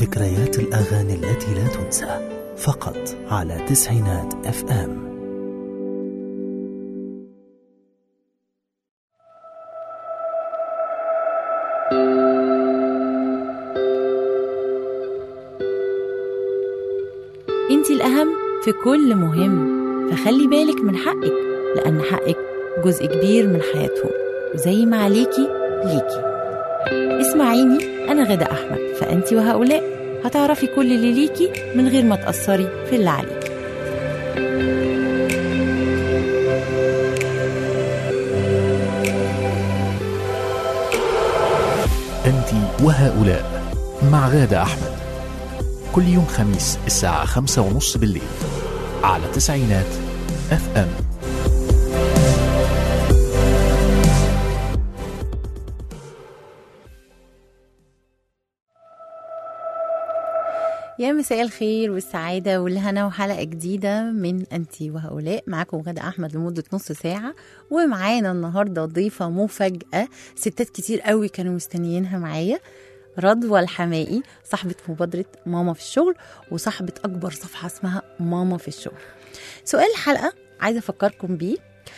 ذكريات الأغاني التي لا تنسى فقط على تسعينات اف ام انت الأهم في كل مهم فخلي بالك من حقك لأن حقك جزء كبير من حياتهم وزي ما عليكي ليكي اسمعيني أنا غدا أحمد فأنت وهؤلاء هتعرفي كل اللي ليكي من غير ما تأثري في اللي عليكي أنت وهؤلاء مع غادة أحمد كل يوم خميس الساعة خمسة ونص بالليل على تسعينات اف ام يا مساء الخير والسعادة والهنا وحلقة جديدة من أنتي وهؤلاء معاكم غدا أحمد لمدة نص ساعة ومعانا النهاردة ضيفة مفاجأة ستات كتير قوي كانوا مستنيينها معايا رضوى الحمائي صاحبة مبادرة ماما في الشغل وصاحبة أكبر صفحة اسمها ماما في الشغل سؤال الحلقة عايزة أفكركم بيه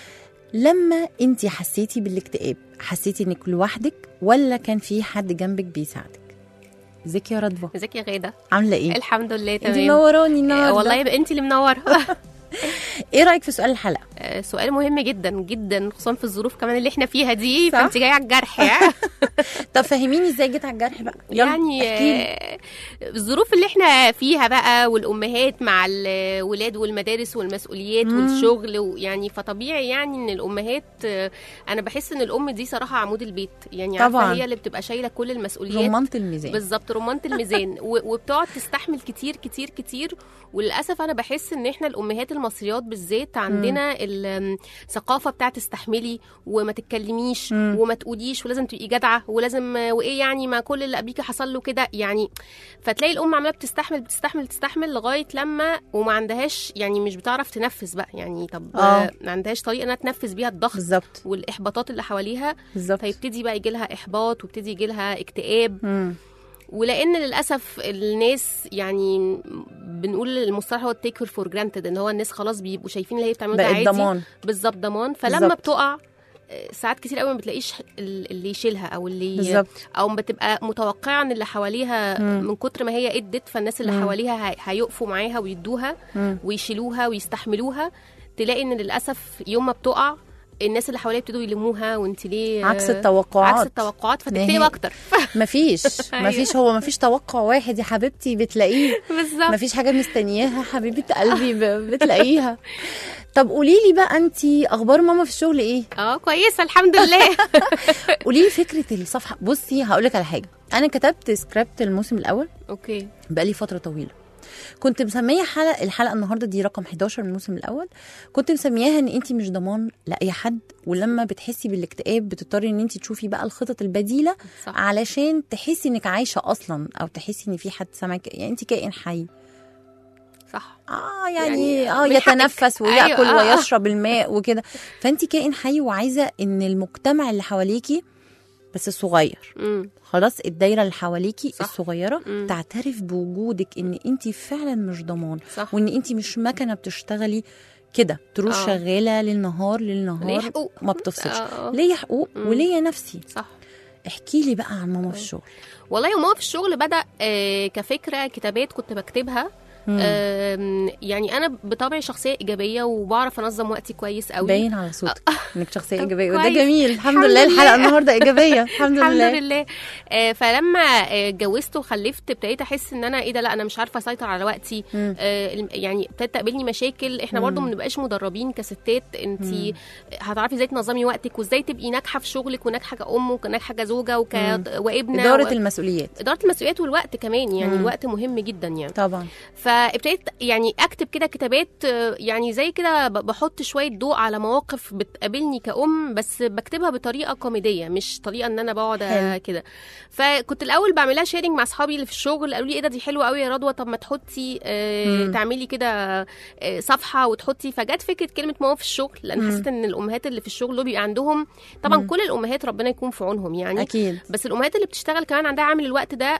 لما انت حسيتي بالاكتئاب حسيتي انك لوحدك ولا كان في حد جنبك بيساعدك ازيك يا رضوى ازيك يا غاده عامله ايه الحمد لله انت تمام منوراني آه، النهارده والله يبقى انت اللي منوره ايه رايك في سؤال الحلقه آه، سؤال مهم جدا جدا خصوصا في الظروف كمان اللي احنا فيها دي صح. فانت جايه على الجرح يعني طب فهميني ازاي جيت على الجرح بقى يلا يعني احكيلي. آه، الظروف اللي احنا فيها بقى والامهات مع الولاد والمدارس والمسؤوليات مم. والشغل ويعني فطبيعي يعني ان الامهات آه، انا بحس ان الام دي صراحه عمود البيت يعني طبعاً. عارفه هي اللي بتبقى شايله كل المسؤوليات رمانة الميزان بالظبط رمانة الميزان و- وبتقعد تستحمل كتير كتير كتير وللاسف انا بحس ان احنا الامهات المصريات بالذات عندنا الثقافه بتاعت تستحملي وما تتكلميش مم. وما تقوليش ولازم تبقي جدعه ولازم وايه يعني ما كل اللي قبليكي حصل له كده يعني فتلاقي الام عماله بتستحمل بتستحمل تستحمل لغايه لما وما عندهاش يعني مش بتعرف تنفذ بقى يعني طب آه. آه. ما عندهاش طريقه انها تنفذ بيها الضغط بالظبط والاحباطات اللي حواليها بالظبط فيبتدي بقى يجي لها احباط ويبتدي يجي لها اكتئاب مم. ولان للاسف الناس يعني بنقول المصطلح هو التيك فور جرانتد ان هو الناس خلاص بيبقوا شايفين اللي هي بتعمله ده بقت عادي ضمان بالظبط ضمان فلما بالظبط. بتقع آه، ساعات كتير قوي ما بتلاقيش ال- اللي يشيلها او اللي بالظبط او بتبقى متوقعه ان اللي حواليها مم. من كتر ما هي ادت فالناس اللي مم. حواليها هي- هيقفوا معاها ويدوها مم. ويشيلوها ويستحملوها تلاقي ان للاسف يوم ما بتقع الناس اللي حواليها يبتدوا يلموها وانت ليه عكس التوقعات عكس التوقعات فتكتئب نهائي. اكتر مفيش أيوة. مفيش هو مفيش توقع واحد يا حبيبتي بتلاقيه بالظبط مفيش حاجه مستنياها حبيبه قلبي ب- بتلاقيها طب قولي لي بقى انت اخبار ماما في الشغل ايه اه كويسه الحمد لله قولي لي فكره الصفحه بصي هقول لك على حاجه انا كتبت سكريبت الموسم الاول اوكي بقالي فتره طويله كنت مسميه حلقه الحلقه النهارده دي رقم 11 من الموسم الاول كنت مسمياها ان انت مش ضمان لاي حد ولما بتحسي بالاكتئاب بتضطري ان انت تشوفي بقى الخطط البديله صح علشان تحسي انك عايشه اصلا او تحسي ان في حد سامعك يعني انت كائن حي صح اه يعني, يعني اه من حقك. يتنفس وياكل أيوة، آه، آه. ويشرب الماء وكده فانت كائن حي وعايزه ان المجتمع اللي حواليكي بس الصغير امم خلاص الدايره اللي حواليكي صح. الصغيره مم. تعترف بوجودك ان انت فعلا مش ضمان صح وان انت مش مكنه بتشتغلي كده تروح آه. شغاله للنهار ليه للنهار حقوق ما بتفصلش آه، آه. ليا حقوق مم. وليا نفسي صح احكي لي بقى عن ماما في الشغل والله وما في الشغل بدا آه كفكره كتابات كنت بكتبها مم. آم، يعني انا بطبعي شخصيه ايجابيه وبعرف انظم وقتي كويس قوي باين على صوتك انك شخصيه طب ايجابيه وده كويس. جميل الحمد, الحمد لله لله. الحلقه النهارده ايجابيه الحمد الحمد لله لله آه فلما آه، اتجوزت وخلفت ابتديت احس ان انا ايه ده لا انا مش عارفه اسيطر على وقتي مم. آه الم- يعني ابتدت تقابلني مشاكل احنا برضو مم. ما بنبقاش مدربين كستات انت مم. هتعرفي ازاي تنظمي وقتك وازاي تبقي ناجحه في شغلك وناجحه كأم وناجحه كزوجه وك... مم. وابنه اداره و... المسؤوليات اداره المسؤوليات والوقت كمان يعني مم. الوقت مهم جدا يعني طبعا فابتديت يعني اكتب كده كتابات آه، يعني زي كده ب- بحط شويه ضوء على مواقف بتقابلني كأم بس بكتبها بطريقه كوميديه مش طريقه ان انا بقعد حلو. آه، كده فكنت الاول بعملها شيرنج مع اصحابي اللي في الشغل قالوا لي ايه ده دي حلوه قوي يا رضوى طب ما تحطي آه مم. تعملي كده آه صفحه وتحطي فجت فكره كلمه ماما في الشغل لان مم. حسيت ان الامهات اللي في الشغل دول بيبقى عندهم طبعا مم. كل الامهات ربنا يكون في عونهم يعني اكيد بس الامهات اللي بتشتغل كمان عندها عامل الوقت ده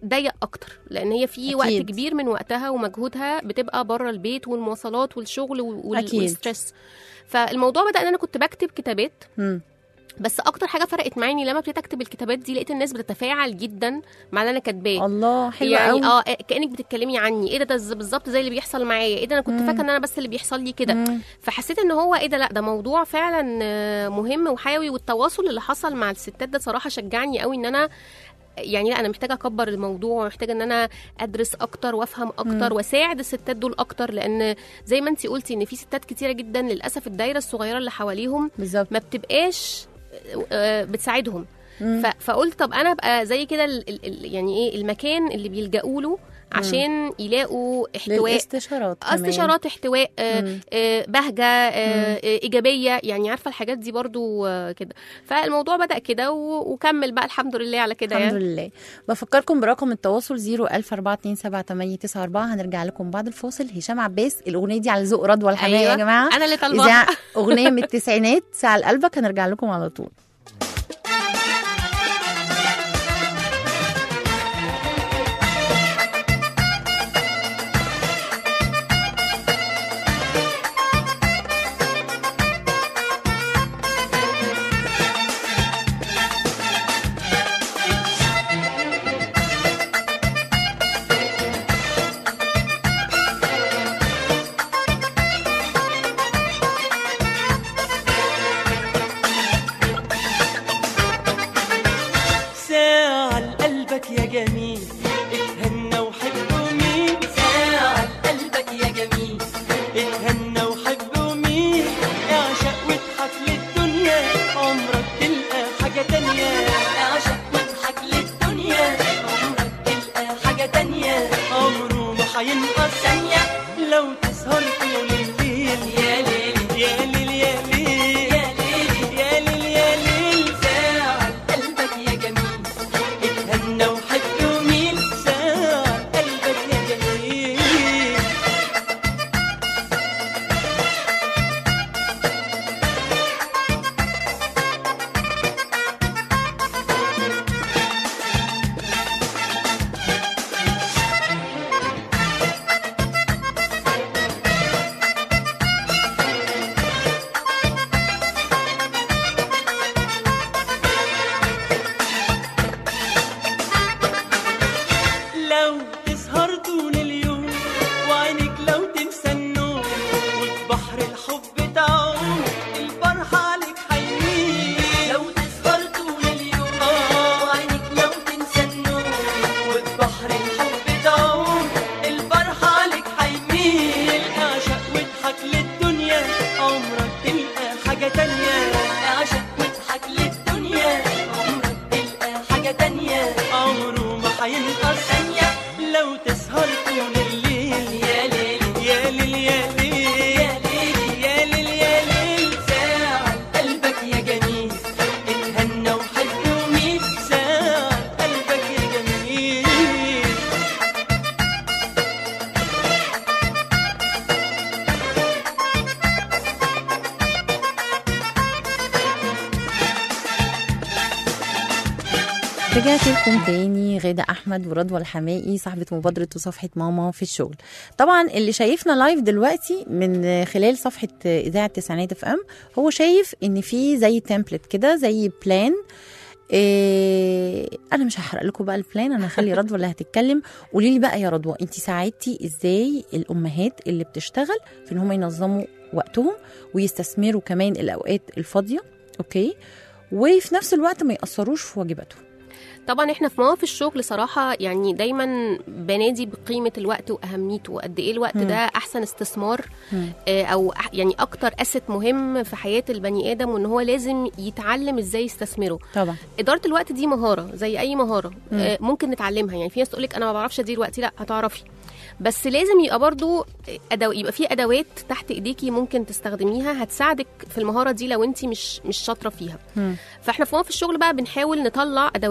ضيق اكتر لان هي في أكيد. وقت كبير من وقتها ومجهودها بتبقى بره البيت والمواصلات والشغل وال- أكيد. والستريس فالموضوع بدا ان انا كنت بكتب كتابات مم. بس اكتر حاجه فرقت معايا إني لما ابتديت اكتب الكتابات دي لقيت الناس بتتفاعل جدا مع اللي انا كاتباه الله حلو يعني قوي اه كانك بتتكلمي عني ايه ده ده ز- بالظبط زي اللي بيحصل معايا ايه ده انا كنت فاكره ان انا بس اللي بيحصل لي كده مم. فحسيت ان هو ايه ده لا ده موضوع فعلا آه، مهم وحيوي والتواصل اللي حصل مع الستات ده صراحه شجعني قوي ان انا يعني لا انا محتاجه اكبر الموضوع ومحتاجه ان انا ادرس اكتر وافهم اكتر واساعد الستات دول اكتر لان زي ما انت قلتي ان في ستات كتيره جدا للاسف الدايره الصغيره اللي حواليهم بالظبط ما بتبقاش آه، بتساعدهم مم. ف- فقلت طب انا ابقى زي كده ال- ال- ال- يعني ايه المكان اللي بيلجأوا له عشان يلاقوا احتواء للاستشارات كمان. استشارات احتواء آه، مم. آه، بهجه آه، آه، ايجابيه يعني عارفه الحاجات دي برضو آه، كده فالموضوع بدا كده و- وكمل بقى الحمد لله على كده الحمد يعني لله بفكركم برقم التواصل 014278894 هنرجع لكم بعد الفاصل هشام عباس الاغنيه دي على ذوق رضوى الحمايه أيوة، يا جماعه انا اللي طالباها إذاعة اغنيه من التسعينات ساعه لقلبك هنرجع لكم على طول ساعة لقلبك يا جميل اتهنى وحب مين ساعة لقلبك يا جميل اتهنى وحب مين اعشق واضحك للدنيا عمرك تلقى حاجة تانية اعشق واضحك للدنيا عمرك تلقى حاجة تانية عمره ما هينقص ثانية لو تسهر طول الليل يا ليل يا ليل يا ليل يا ليل يا ليل يا ليل ساعة قلبك يا جميل اتهنى وحب مين ساعة قلبك يا جميل لو تسهر طول اليوم وعينك لو تنسى النوم وفي بحر الحب تعوم الفرحة عليك حيمين لو تسهر طول اليوم وعينك لو تنسى النوم وفي بحر الحب تعوم الفرحة عليك حيمين اعشق واضحك للدنيا عمرك تلقى حاجة تانية اعشق واضحك للدنيا عمرك تلقى حاجة تانية عمره ما هينقص ثانية لو تسهر طول الليل يا ليل يا ليل يا ليل يا ليل يا ليل يا ليل ساعة قلبك يا جميل اتهنى وحب مين ساعة قلبك يا جميل رجعت لكم تاني غادة أحمد ورضوى الحمائي صاحبة مبادرة وصفحة ماما في الشغل طبعا اللي شايفنا لايف دلوقتي من خلال صفحة إذاعة تسعينات اف ام هو شايف إن في زي تمبلت كده زي بلان إيه انا مش هحرق لكم بقى البلان انا هخلي رضوى اللي هتتكلم قولي لي بقى يا رضوى انت ساعدتي ازاي الامهات اللي بتشتغل في ان هم ينظموا وقتهم ويستثمروا كمان الاوقات الفاضيه اوكي وفي نفس الوقت ما ياثروش في واجباتهم طبعا احنا في مواقف الشغل صراحه يعني دايما بنادي بقيمه الوقت واهميته وقد ايه الوقت ده احسن استثمار مم. آه، او أح- يعني اكتر اسد مهم في حياه البني ادم وان هو لازم يتعلم ازاي يستثمره طبعا اداره الوقت دي مهاره زي اي مهاره آه، ممكن نتعلمها يعني في ناس تقول لك انا ما بعرفش ادير وقتي لا هتعرفي بس لازم يبقى برضو أدو... يبقى في ادوات تحت ايديكي ممكن تستخدميها هتساعدك في المهاره دي لو انت مش مش شاطره فيها مم. فاحنا في في الشغل بقى بنحاول نطلع ادوات تبقى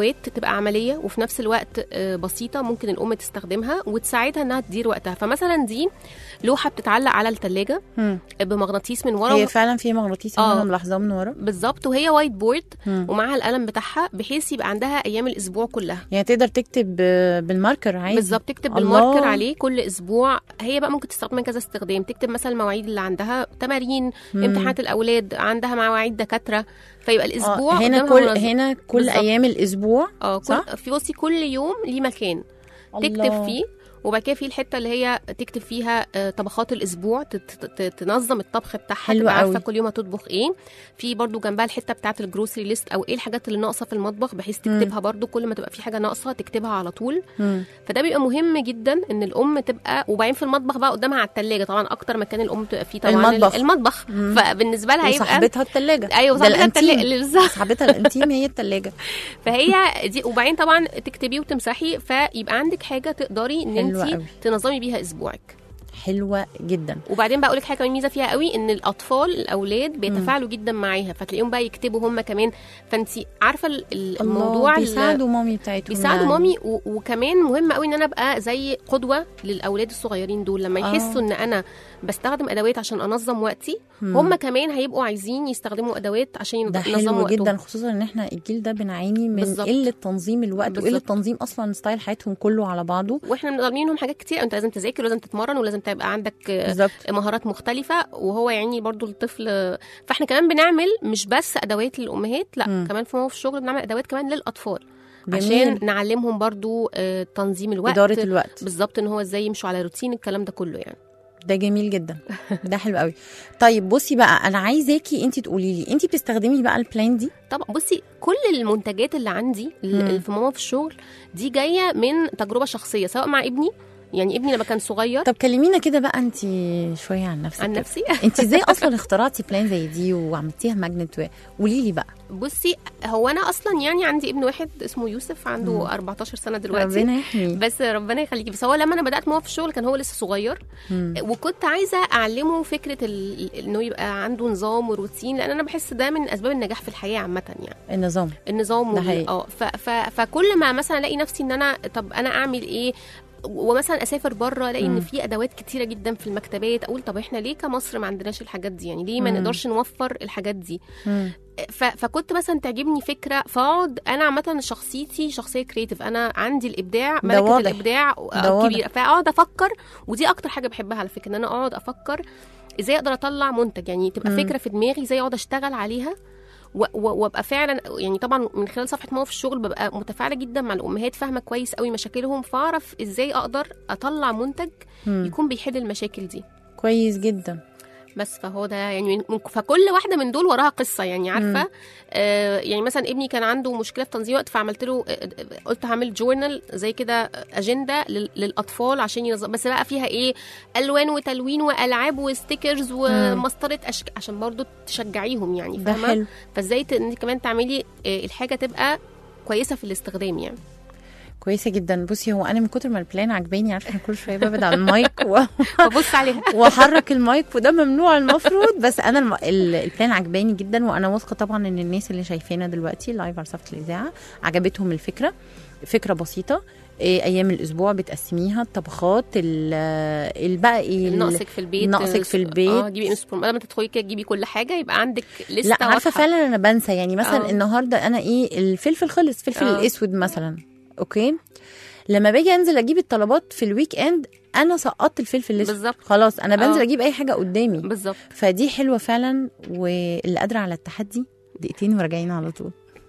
تبقى عمليه وفي نفس الوقت آه، بسيطه ممكن الام تستخدمها وتساعدها انها تدير وقتها فمثلا دي لوحه بتتعلق على الثلاجه مم. بمغناطيس من ورا هي فعلا في مغناطيس آه. انا ملاحظاه من ورا بالظبط وهي وايت بورد مم. ومعاها القلم بتاعها بحيث يبقى عندها ايام الاسبوع كلها يعني تقدر تكتب آه، بالماركر عادي بالظبط تكتب الله. بالماركر عليه كل اسبوع هي بقى ممكن تستخدمها كذا استخدام تكتب مثلا المواعيد اللي عندها تمارين مم. امتحانات الاولاد عندها مواعيد دكاتره فيبقى الاسبوع آه. هنا قدامها كل منظم. هنا كل بالظبط. ايام الاسبوع اه صح؟ كل في بصي كل يوم ليه مكان تكتب الله. فيه وبعد كده في الحته اللي هي تكتب فيها آه، طبخات الاسبوع تت- ت- تنظم الطبخ بتاعها حلو تبقى عارفه قوي. كل يوم هتطبخ ايه في برضو جنبها الحته بتاعه الجروسري ليست او ايه الحاجات اللي ناقصه في المطبخ بحيث تكتبها برضو كل ما تبقى في حاجه ناقصه تكتبها على طول مم. فده بيبقى مهم جدا ان الام تبقى وبعدين في المطبخ بقى قدامها على الثلاجه طبعا اكتر مكان الام تبقى فيه طبعا المطبخ. المطبخ مم. فبالنسبه لها هيبقى وصاحبتها التلاجة ايوه ده صاحبتها الأنتيم. التلاجة بالظبط صاحبتها الانتيم هي التلاجة فهي دي وبعدين طبعا تكتبي وتمسحي فيبقى عندك حاجه تقدري ان حلوة انت قوي. تنظمي بيها اسبوعك حلوة جدا وبعدين بقى اقول لك حاجه كمان ميزه فيها قوي ان الاطفال الاولاد بيتفاعلوا جدا معاها فتلاقيهم بقى يكتبوا هم كمان فانت عارفه ال- ال- الموضوع الله ال- بيساعدوا مامي بتاعتهم بيساعدوا يعني. مامي و- وكمان مهم قوي ان انا ابقى زي قدوه للاولاد الصغيرين دول لما آه. يحسوا ان انا بستخدم ادوات عشان انظم وقتي مم. هم كمان هيبقوا عايزين يستخدموا ادوات عشان ده ينظموا حلو وقتهم جدا خصوصا ان احنا الجيل ده بنعاني من بالظبط. قله تنظيم الوقت وقله بالظبط. تنظيم اصلا ستايل حياتهم كله على بعضه واحنا مطالبين لهم حاجات كتير انت لازم تذاكر ولازم تتمرن ولازم تبقى عندك آه، بالظبط مهارات مختلفة وهو يعني برضو الطفل فاحنا كمان بنعمل مش بس ادوات للامهات لا مم. كمان في في الشغل بنعمل ادوات كمان للاطفال جميل. عشان نعلمهم برضو آه، تنظيم الوقت اداره الوقت بالظبط ان هو ازاي يمشوا على روتين الكلام ده كله يعني ده جميل جدا ده حلو قوي طيب بصي بقى انا عايزاكي انت تقولي لي انت بتستخدمي بقى البلان دي طبعا بصي كل المنتجات اللي عندي مم. اللي في ماما في الشغل دي جايه من تجربه شخصيه سواء مع ابني يعني ابني لما كان صغير طب كلمينا كده بقى انت شويه عن نفسك عن كده. نفسي انت ازاي اصلا اخترعتي بلان زي دي وعملتيها ماجنت قولي لي بقى بصي هو انا اصلا يعني عندي ابن واحد اسمه يوسف عنده مم. 14 سنه دلوقتي ربنا يحميه بس ربنا يخليكي بس هو لما انا بدات معاه في الشغل كان هو لسه صغير مم. وكنت عايزه اعلمه فكره ال- انه يبقى عنده نظام وروتين لان انا بحس ده من اسباب النجاح في الحياه عامه يعني النظام النظام ده وال- حقيقي. اه ف- ف- فكل ما مثلا الاقي نفسي ان انا طب انا اعمل ايه ومثلا اسافر بره الاقي مم. ان في ادوات كتيره جدا في المكتبات اقول طب احنا ليه كمصر ما عندناش الحاجات دي يعني ليه ما مم. نقدرش نوفر الحاجات دي مم. ف... فكنت مثلا تعجبني فكره فاقعد انا عامه شخصيتي شخصيه كريتيف انا عندي الابداع ده ملكه واضح. الابداع ده واضح. كبيره فاقعد افكر ودي اكتر حاجه بحبها على فكره ان انا اقعد افكر ازاي اقدر اطلع منتج يعني تبقى مم. فكره في دماغي ازاي اقعد اشتغل عليها و- و- وابقى فعلا يعني طبعا من خلال صفحه ماما في الشغل ببقى متفاعله جدا مع الامهات فاهمه كويس قوي مشاكلهم فاعرف ازاي اقدر اطلع منتج مم. يكون بيحل المشاكل دي كويس جدا بس فهو ده يعني من فكل واحده من دول وراها قصه يعني عارفه آه يعني مثلا ابني كان عنده مشكله في تنظيم وقت فعملت له آه، آه، قلت هعمل جورنال زي كده اجنده لل- للاطفال عشان ينظم بس بقى فيها ايه الوان وتلوين والعاب وستيكرز ومسطره أشك... عشان برضو تشجعيهم يعني ده فاهمه حلو فازاي ت- انت كمان تعملي آه، الحاجه تبقى كويسه في الاستخدام يعني كويسه جدا بصي هو انا من كتر ما البلان عجباني عارفه انا كل شويه ببعد عن المايك و... فبص عليها واحرك المايك وده ممنوع المفروض بس انا الم... ال- البلان عجباني جدا وانا واثقه طبعا ان الناس اللي شايفانا دلوقتي لايف على صفحه الاذاعه عجبتهم الفكره فكره بسيطه إيه ايام الاسبوع بتقسميها الطبخات ال ال- بقى ايه ال- ناقصك في البيت ناقصك في البيت. اه جيبي انسبور لما تدخلي كده تجيبي كل حاجه يبقى عندك لسته لا عارفه واضحة. فعلا انا بنسى يعني مثلا آه. النهارده انا ايه الفلفل خلص فلفل آه. الاسود مثلا اوكي لما باجي انزل اجيب الطلبات في الويك اند انا سقطت الفلفل الاسود بالظبط خلاص انا بنزل آه. اجيب اي حاجه قدامي بالظبط فدي حلوه فعلا واللي قادره على التحدي دقيقتين وراجعين على طول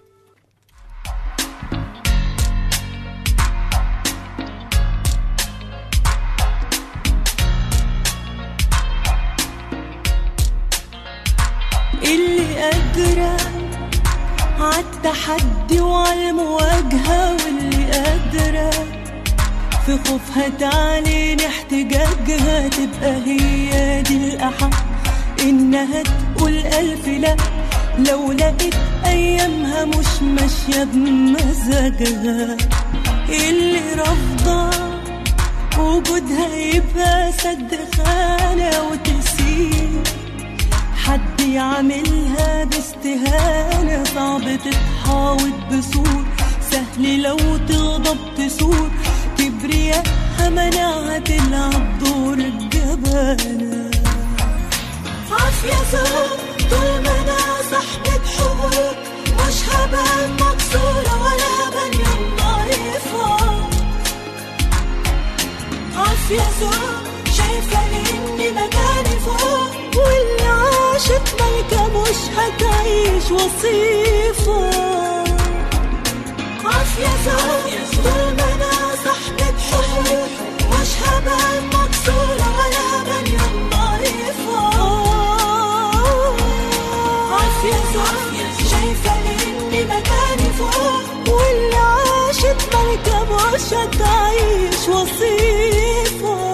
اللي قادرة عالتحدي وعالمواجهة واللي قادرة في خوفها تعلن احتجاجها تبقى هي دي الأحق إنها تقول ألف لأ لو لقيت أيامها مش ماشية بمزاجها اللي رافضة وجودها يبقى سد خانة وتسيب حد يعملها باستهانة صعب تتحاوط بسور سهل لو تغضب تثور كبرياءها مناعة تلعب دور الجبانة عافية زوج طول ما انا صاحبة حقوق مش هبقى مكسورة ولا هبقى يوم ضعيفة عافية زوج شايفة اني مكاني فوق واللي عاشت ملكة مش هتعيش وصيفة عافية زوج طول ما انا صاحبة حقوق مش هبقى مكسورة ولا هبقى يوم ضعيفة عافية زوج شايفة اني مكاني فوق واللي عاشت ملكة مش هتعيش وصيفة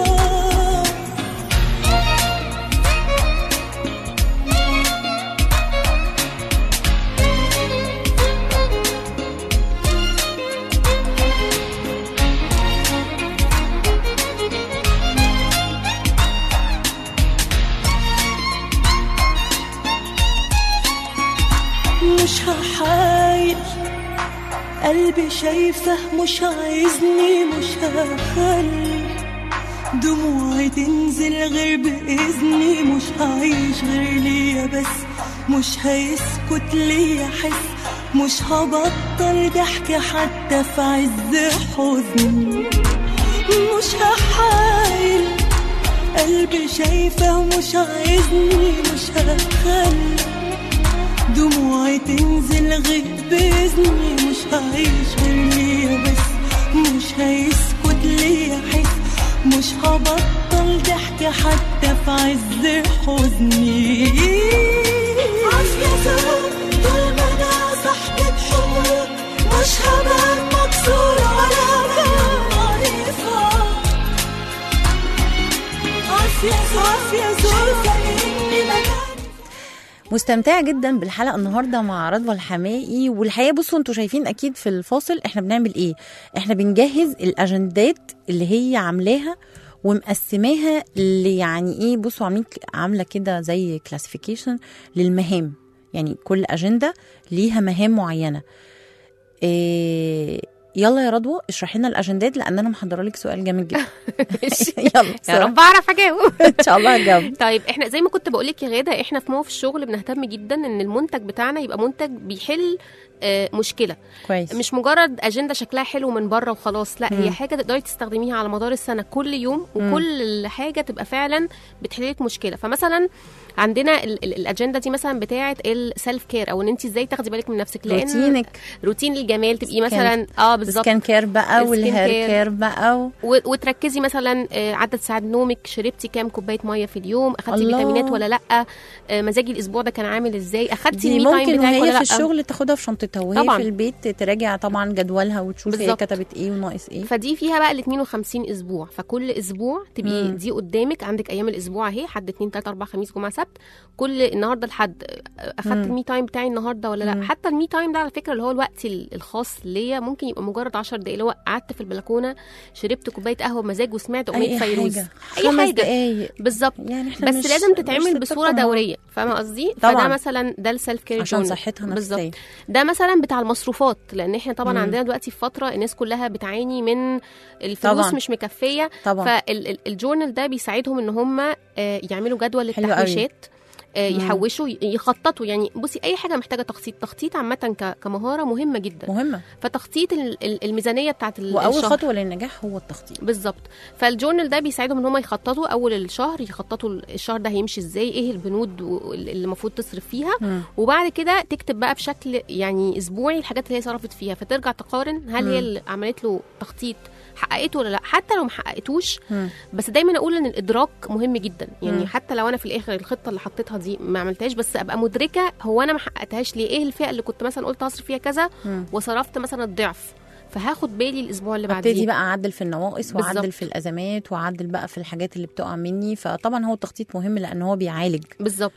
مش هحايل قلبي شايفه مش عايزني مش هخلي دموعي تنزل غير بإذني مش هعيش غير ليا بس مش هيسكت ليا حس مش هبطل ضحك حتى في عز حزني مش هحايل قلبي شايفه مش عايزني مش هخلي دموعي تنزل غير بإذني مش هعيش غير ليا بس مش هيسكت ليا حس مش هبطل ضحك حتى في عز حزني عافية زوج طول ما انا صاحبة حقوق مش هبقى مكسورة ولا هبقى ضعيفة عافية زوج عافية زوج شايفة اني مكاني مستمتعة جدا بالحلقة النهاردة مع رضوى الحمائي والحقيقة بصوا انتوا شايفين اكيد في الفاصل احنا بنعمل ايه احنا بنجهز الاجندات اللي هي عاملاها ومقسماها اللي يعني ايه بصوا عاملين عاملة كده زي كلاسيفيكيشن للمهام يعني كل اجندة ليها مهام معينة إيه يلا يا رضوى اشرحي لنا الاجندات لان انا محضره لك سؤال جامد جدا يلا يا بسرعة. رب اعرف اجاوب ان شاء الله هجاوب طيب احنا زي ما كنت بقول لك يا غاده احنا في مو في الشغل بنهتم جدا ان المنتج بتاعنا يبقى منتج بيحل آه، مشكله كويس مش مجرد اجنده شكلها حلو من بره وخلاص لا مم. هي حاجه تقدري تستخدميها على مدار السنه كل يوم وكل حاجه تبقى فعلا بتحل لك مشكله فمثلا عندنا ال- ال- الاجنده دي مثلا بتاعه السيلف كير او ان انت ازاي تاخدي بالك من نفسك لان روتينك روتين الجمال تبقي سكان- مثلا اه بالظبط سكان كير بقى السكين والهير كير. كير بقى و... و- وتركزي مثلا آه، عدد ساعات نومك شربتي كام كوبايه ميه في اليوم اخدتي الله. فيتامينات ولا لا آه، مزاجي الاسبوع ده كان عامل ازاي اخدتي دي المي تايم ممكن بتاعك وهي ولا في لا الشغل تاخدها في شنطتها وهي طبعاً. في البيت تراجع طبعا جدولها وتشوف هي بالظبط. كتبت ايه وناقص ايه فدي فيها بقى ال 52 اسبوع فكل اسبوع تبقي مم. دي قدامك عندك ايام الاسبوع اهي حد اتنين تلاته اربعه خميس جمعه سبت كل النهارده لحد اخدت مم. المي تايم بتاعي النهارده ولا لا مم. حتى المي تايم ده على فكره اللي هو الوقت ال- الخاص ليا ممكن يبقى مجرد 10 دقايق اللي هو قعدت في البلكونه شربت كوبايه قهوه بمزاج وسمعت اغنيه اي فيروز حاجه اي خمس حاجه دقايق بالظبط يعني احنا بس مش لازم مش تتعمل ستات بصوره طبعاً. دوريه فاهمه قصدي طبعاً. فده مثلا ده السيلف كير عشان جورنال. صحتها بالظبط نفسيا ده مثلا بتاع المصروفات لان احنا طبعا مم. عندنا دلوقتي في فتره الناس كلها بتعاني من الفلوس طبعاً. مش مكفيه طبعا فالجورنال ده بيساعدهم ان هم يعملوا جدول حلو قوي. للتحويشات آه، مم. يحوشوا ي- يخططوا يعني بصي اي حاجه محتاجه تخطيط تخطيط عامه ك- كمهاره مهمه جدا مهمه فتخطيط ال- ال- الميزانيه بتاعت ال- واول الشهر خطوه للنجاح هو التخطيط بالظبط فالجورنال ده بيساعدهم ان هم يخططوا اول الشهر يخططوا الشهر ده هيمشي ازاي ايه البنود و- اللي المفروض تصرف فيها مم. وبعد كده تكتب بقى بشكل يعني اسبوعي الحاجات اللي هي صرفت فيها فترجع تقارن هل هي مم. اللي عملت له تخطيط حققته ولا لا حتى لو ما حققتوش مم. بس دايما اقول ان الادراك مهم جدا يعني مم. حتى لو انا في الاخر الخطه اللي حطيتها دي ما عملتهاش بس ابقى مدركه هو انا ما حققتهاش ليه ايه الفئه اللي كنت مثلا قلت هصرف فيها كذا مم. وصرفت مثلا الضعف فهاخد بالي الاسبوع اللي ابتدي بعديه بقى اعدل في النواقص واعدل بالظبط. في الازمات واعدل بقى في الحاجات اللي بتقع مني فطبعا هو التخطيط مهم لان هو بيعالج بالظبط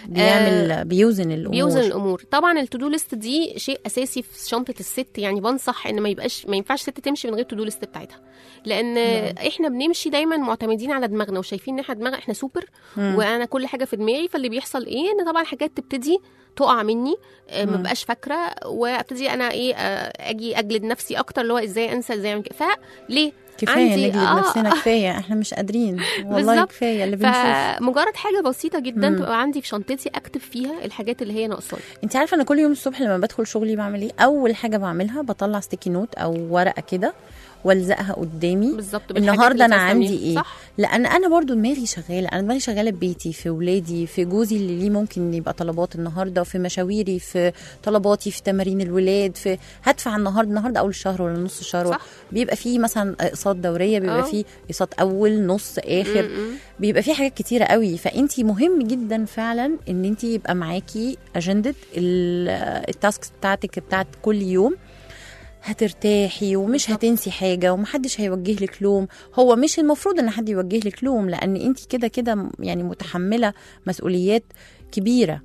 بيعمل بيوزن الامور بيوزن الامور طبعا التو دو ليست دي شيء اساسي في شنطه الست يعني بنصح ان ما يبقاش ما ينفعش ست تمشي من غير تو دو ليست بتاعتها لان نعم. احنا بنمشي دايما معتمدين على دماغنا وشايفين ان احنا دماغ احنا سوبر مم. وانا كل حاجه في دماغي فاللي بيحصل ايه ان طبعا حاجات تبتدي تقع مني آه، ما مم. بقاش فاكره وابتدي انا ايه آه، اجي اجلد نفسي اكتر اللي هو ازاي انسى ازاي اعمل كده فليه كفايه عندي- نجلد آه. نفسنا كفايه احنا مش قادرين والله بالظبط. كفايه اللي بنشوف فمجرد حاجه بسيطه جدا مم. تبقى عندي في شنطتي اكتب فيها الحاجات اللي هي ناقصاني انت عارفه انا كل يوم الصبح لما بدخل شغلي بعمل ايه اول حاجه بعملها بطلع ستيكي نوت او ورقه كده والزقها قدامي بالظبط بالحاجات النهارده اللي انا تستخدميها. عندي ايه صح لان انا برضو دماغي شغاله انا دماغي شغاله ببيتي في ولادي في جوزي اللي ليه ممكن يبقى طلبات النهارده في مشاويري في طلباتي في تمارين الولاد في هدفع النهارده النهارده اول الشهر ولا نص الشهر صح. بيبقى فيه مثلا اقساط دوريه بيبقى اه. فيه اقساط اول نص اخر م- م. بيبقى فيه حاجات كتيره قوي فانت مهم جدا فعلا ان انت يبقى معاكي اجنده ال- التاسكس بتاعتك بتاعت كل يوم هترتاحي ومش بالظبط. هتنسي حاجه ومحدش هيوجه لك لوم هو مش المفروض ان حد يوجه لك لوم لان انت كده كده م- يعني متحمله مسؤوليات كبيره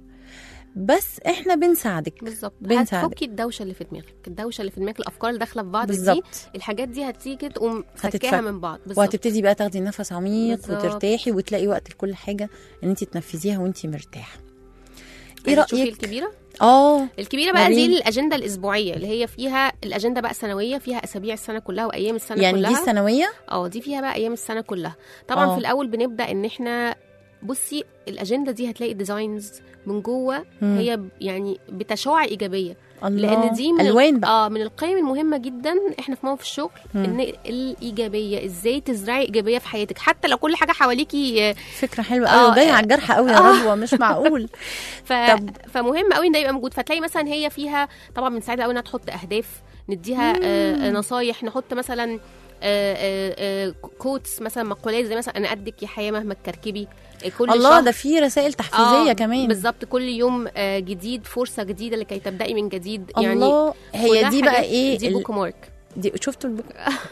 بس احنا بنساعدك بالظبط بنساعدك. هتفكي الدوشه اللي في دماغك الدوشه اللي في دماغك الافكار اللي داخله في بعض دي بالظبط الحاجات دي هتيجي تقوم هتتفك. فكاها من بعض بالظبط وهتبتدي بقى تاخدي نفس عميق بالظبط. وترتاحي وتلاقي وقت لكل حاجه ان انت تنفذيها وانت مرتاحه ايه عايزة تشوفي رايك الكبيره اه الكبيره بقى دي وريني. الاجنده الاسبوعيه اللي هي فيها الاجنده بقى سنويه فيها اسابيع السنه كلها وايام السنه يعني دي كلها السنويه اه دي فيها بقى ايام السنه كلها طبعا آه. في الاول بنبدا ان احنا بصي الاجنده دي هتلاقي ديزاينز من جوه مم. هي ب- يعني بتشع ايجابيه الله لان دي من ال- الوان بقى اه من القيم المهمه جدا احنا في موقف الشغل مم. ان الايجابيه ازاي تزرعي ايجابيه في حياتك حتى لو كل حاجه حواليكي آه، فكره حلوه آه، قوي وجايه آه. على الجرح قوي يا رضوى مش معقول ف... طب- فمهم قوي ان ده يبقى موجود فتلاقي مثلا هي فيها طبعا بنساعدها قوي انها تحط اهداف نديها آه آه، نصايح نحط مثلا آه، آه، آه، كوتس مثلا مقولات زي مثلا انا قدك يا حياه مهما تكركبي آه، كل الله شهر ده في رسائل تحفيزيه آه، كمان بالظبط كل يوم آه، جديد فرصه جديده لكي تبداي من جديد يعني الله هي كلها دي بقى حاجات- ايه دي ال- بوك مارك دي شفتوا البوك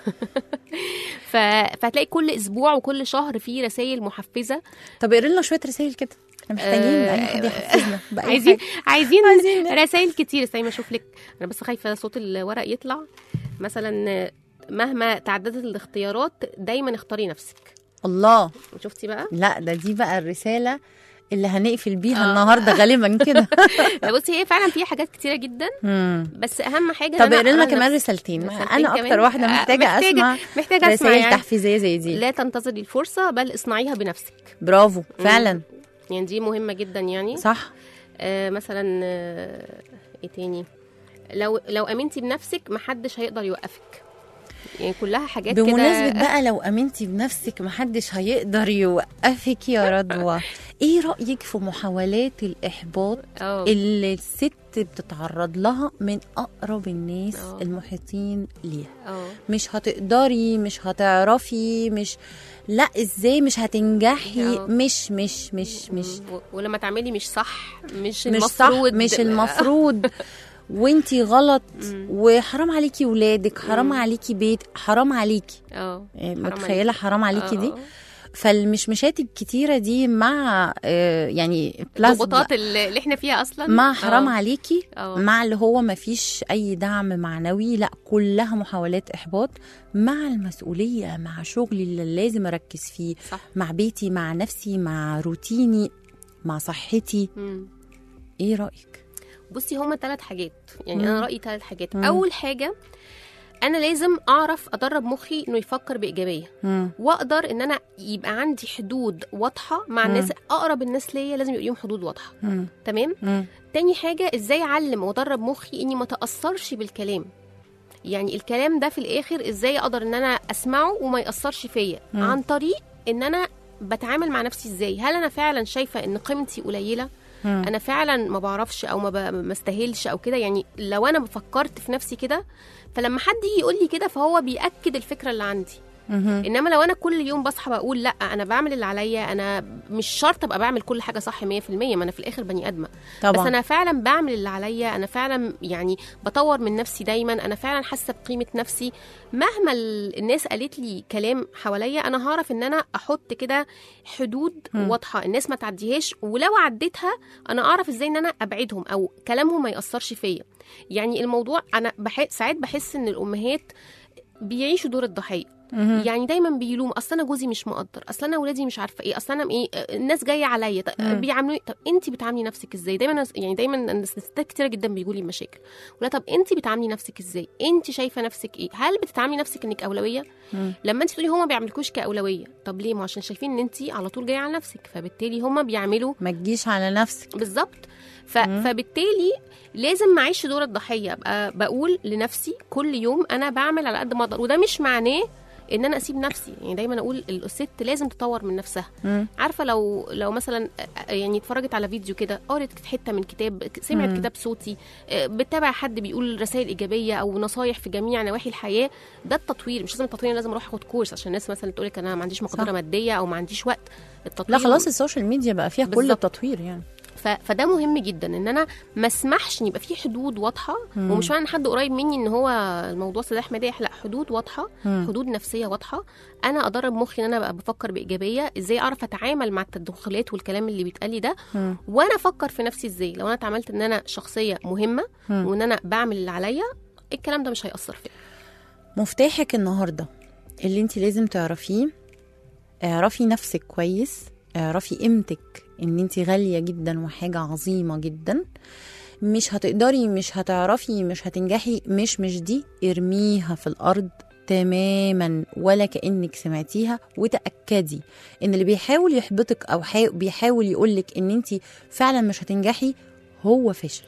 ف... فهتلاقي كل اسبوع وكل شهر فيه رسائل محفزه طب اقري لنا شويه رسائل كده احنا محتاجين آه، اي حد يحفزنا بأي عايزين حاجة. عايزين, عايزين- رسائل كتير استني ما اشوف لك انا بس خايفه صوت الورق يطلع مثلا مهما تعددت الاختيارات دايما اختاري نفسك الله شفتي بقى لا ده دي بقى الرساله اللي هنقفل بيها آه. النهارده غالبا كده بصي هي فعلا فيها حاجات كتير جدا مم. بس اهم حاجه إن طب أنا اقري لنا أقرأ كمان لنفسي. رسالتين رسالتين انا كمان. اكتر واحده آه، محتاجه اسمع محتاجه اسمع رسائل يعني تحفيزيه زي دي لا تنتظري الفرصه بل اصنعيها بنفسك برافو فعلا يعني دي مهمه جدا يعني صح آه مثلا آه ايه تاني لو لو امنتي بنفسك محدش هيقدر يوقفك يعني كلها حاجات كده بمناسبة بقى لو امنتي بنفسك محدش هيقدر يوقفك يا رضوى ايه رأيك في محاولات الإحباط اه اللي الست بتتعرض لها من أقرب الناس آه. المحيطين ليها اه مش هتقدري مش هتعرفي مش لا ازاي مش هتنجحي آه. مش مش مش مش و- ولما تعملي مش صح مش مش صح المفروض مش المفروض وانتي غلط مم. وحرام عليكي ولادك حرام مم. عليكي بيت حرام عليكي اه إيه، حرام متخيله حرام عليكي دي آه. فالمشمشات الكتيره دي مع آه، يعني بلس الضغوطات اللي اللي احنا فيها اصلا مع حرام آه. عليكي آه. مع اللي هو ما فيش اي دعم معنوي لا كلها محاولات احباط مع المسؤوليه مع شغلي اللي لازم اركز فيه صح مع بيتي مع نفسي مع روتيني مع صحتي مم. ايه رايك بصي هما ثلاث حاجات يعني مم. انا رايي ثلاث حاجات مم. اول حاجه انا لازم اعرف ادرب مخي انه يفكر بايجابيه مم. واقدر ان انا يبقى عندي حدود واضحه مع مم. الناس اقرب الناس ليا لازم يبقى ليهم حدود واضحه مم. تمام مم. تاني حاجة ازاي اعلم وادرب مخي اني ما تأثرش بالكلام يعني الكلام ده في الاخر ازاي اقدر ان انا اسمعه وما يأثرش فيا مم. عن طريق ان انا بتعامل مع نفسي ازاي هل انا فعلا شايفة ان قيمتي قليلة مم. انا فعلا ما بعرفش او ما, ب... ما استاهلش او كده يعني لو انا فكرت في نفسي كده فلما حد يجي يقول لي كده فهو بيأكد الفكرة اللي عندي مهم. انما لو انا كل يوم بصحى بقول لا انا بعمل اللي عليا انا مش شرط ابقى بعمل كل حاجه صح 100% ما انا في الاخر بني ادمه طبعا بس انا فعلا بعمل اللي عليا انا فعلا يعني بطور من نفسي دايما انا فعلا حاسه بقيمه نفسي مهما ال- الناس قالت لي كلام حواليا انا هعرف ان انا احط كده حدود مم. واضحه الناس ما تعديهاش ولو عديتها انا اعرف ازاي ان انا ابعدهم او كلامهم ما ياثرش فيا يعني الموضوع انا بح... ساعات بحس ان الامهات بيعيشوا دور الضحيه يعني دايما بيلوم اصل انا جوزي مش مقدر اصل انا ولادي مش عارفه ايه اصل انا ايه الناس جايه عليا طب مم. بيعاملوني طب انت بتعاملي نفسك ازاي دايما أنا- يعني دايما الناس ستات كتيره جدا بيجوا لي مشاكل ولا طب انت بتعاملي نفسك ازاي انت شايفه نفسك ايه هل بتتعاملي نفسك انك اولويه مم. لما انت تقولي هما ما بيعملكوش كاولويه طب ليه ما عشان شايفين ان انت على طول جايه على نفسك فبالتالي هما بيعملوا ما تجيش على نفسك بالظبط ف... فبالتالي لازم ما اعيش دور الضحيه ابقى بقول لنفسي كل يوم انا بعمل على قد ما اقدر وده مش معناه ان انا اسيب نفسي يعني دايما اقول الست لازم تطور من نفسها مم. عارفه لو لو مثلا يعني اتفرجت على فيديو كده قرت حته من كتاب سمعت مم. كتاب صوتي آه، بتتابع حد بيقول رسائل ايجابيه او نصايح في جميع نواحي الحياه ده التطوير مش لازم التطوير لازم اروح اخد كورس عشان الناس مثلا تقول لك انا ما عنديش مقدره صح. ماديه او ما عنديش وقت التطوير لا خلاص السوشيال ميديا بقى فيها كل بالظبط. التطوير يعني ف... فده مهم جدا ان انا ما اسمحش ان يبقى في حدود واضحه مم. ومش معنى ان حد قريب مني ان هو الموضوع سلاح مداح لا حدود واضحه مم. حدود نفسيه واضحه انا ادرب مخي ان انا بقى بفكر بايجابيه ازاي اعرف اتعامل مع التدخلات والكلام اللي بيتقال لي ده مم. وانا افكر في نفسي ازاي لو انا اتعاملت ان انا شخصيه مهمه مم. وان انا بعمل اللي عليا الكلام ده مش هيأثر فيا مفتاحك النهارده اللي انت لازم تعرفيه اعرفي نفسك كويس اعرفي قيمتك ان انت غاليه جدا وحاجه عظيمه جدا مش هتقدري مش هتعرفي مش هتنجحي مش مش دي ارميها في الارض تماما ولا كانك سمعتيها وتاكدي ان اللي بيحاول يحبطك او حا- بيحاول يقولك ان انت فعلا مش هتنجحي هو فشل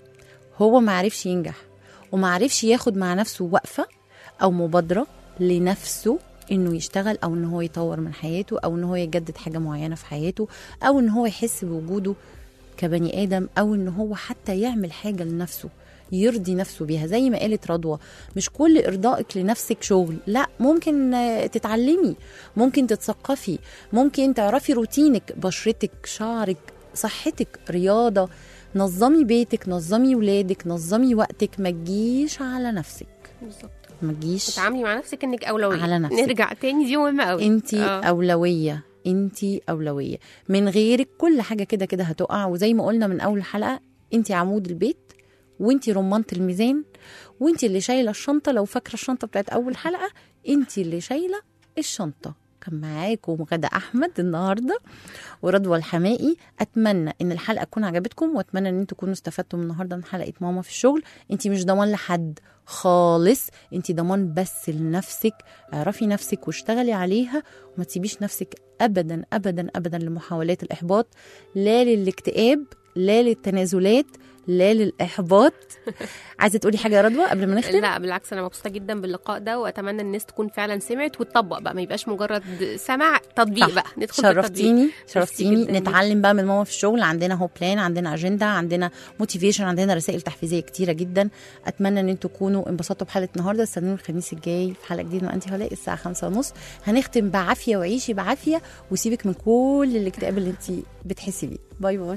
هو ما عرفش ينجح وما عرفش ياخد مع نفسه وقفه او مبادره لنفسه انه يشتغل او ان هو يطور من حياته او ان هو يجدد حاجه معينه في حياته او ان هو يحس بوجوده كبني ادم او ان هو حتى يعمل حاجه لنفسه يرضي نفسه بيها زي ما قالت رضوى مش كل ارضائك لنفسك شغل لا ممكن آه، تتعلمي ممكن تتثقفي ممكن تعرفي روتينك بشرتك شعرك صحتك رياضه نظمي بيتك نظمي ولادك نظمي وقتك ما تجيش على نفسك بالظبط ما تجيش تتعاملي مع نفسك انك اولويه على نفسك. نرجع تاني دي مهمه قوي انت آه. اولويه انت اولويه من غيرك كل حاجه كده كده هتقع وزي ما قلنا من اول الحلقه انت عمود البيت وانت رمانه الميزان وانت اللي شايله الشنطه لو فاكره الشنطه بتاعت اول حلقه انت اللي شايله الشنطه كان معاكم غدا احمد النهارده ورضوى الحمائي اتمنى ان الحلقه تكون عجبتكم واتمنى ان انتوا تكونوا استفدتوا من النهارده من حلقه ماما في الشغل انت مش ضمان لحد خالص انت ضمان بس لنفسك اعرفي نفسك واشتغلي عليها وما تسيبيش نفسك ابدا ابدا ابدا لمحاولات الاحباط لا للاكتئاب لا للتنازلات لا للاحباط عايزه تقولي حاجه يا رضوى قبل ما نختم لا بالعكس انا مبسوطه جدا باللقاء ده واتمنى الناس تكون فعلا سمعت وتطبق بقى ما يبقاش مجرد سماع تطبيق صح. بقى ندخل في التطبيق شرفتيني شرفتيني جداً ليك. نتعلم بقى من ماما في الشغل عندنا هو بلان عندنا اجنده عندنا موتيفيشن عندنا رسائل تحفيزيه كتيره جدا اتمنى ان انتوا تكونوا انبسطتوا بحلقه النهارده استنوني الخميس الجاي في حلقه جديده من انت هلاقي الساعه خمسة ونص هنختم بعافيه وعيشي بعافيه وسيبك من كل الاكتئاب اللي انت بتحسي بيه باي باي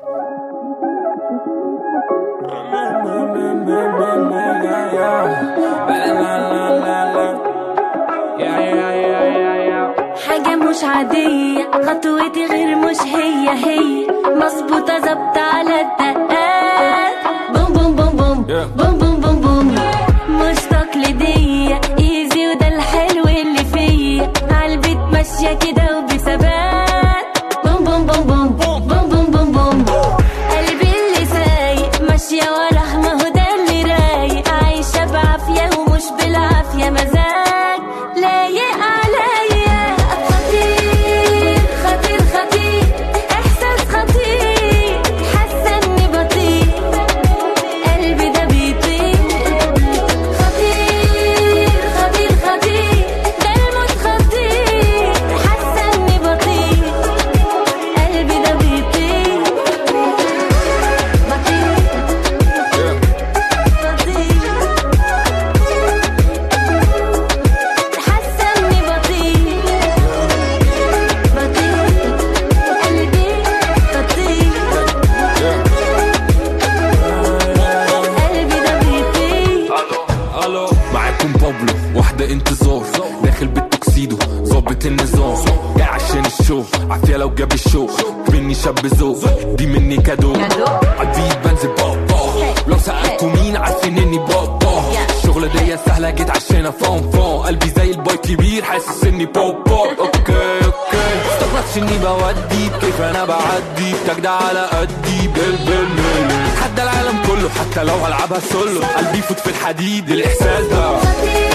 حاجة مش عادية خطوتي غير مش هي هي مظبوطة ظبط على الدقات بوم بوم بوم بوم بوم بوم بوم بوم مش تقليدية ايزي وده الحلو اللي فيا عالبيت ماشية كده وبثبات بوم بوم بوم بوم بوم بوم بوم بوم قلبي اللي سايق ماشية وراه ما هو ده اللي رايق عايشة بعافية ومش بالعافية مزاج لايق عليا خطير خطير خطير احساس خطير حاسة اني بطير قلبي ده بيطير خطير خطير خطير ده الموت خطير حاسة اني بطير قلبي ده بيطير بطير بطير حاسة اني بطير بطير قلبي بطير قلبي ده بيطير الو معاكم بابلو واحدة انتظار داخل بالتوكسيدو ظابط النظام جاي عشان الشو عافية لو جاب الشو مني شاب ذوق دي مني كادو عالبيت بنزل بابا لو سألتوا مين عارفين اني بابا الشغلة دي الدنيا سهلة جيت عشانة فون فون قلبي زي الباي كبير حاسس اني بوب بوب اوكي اوكي استغربتش اني بودي كيف انا بعدي بتجدع على قدي بال بال بال حتى العالم كله حتى لو هلعبها سولو قلبي يفوت في الحديد الاحساس ده خطير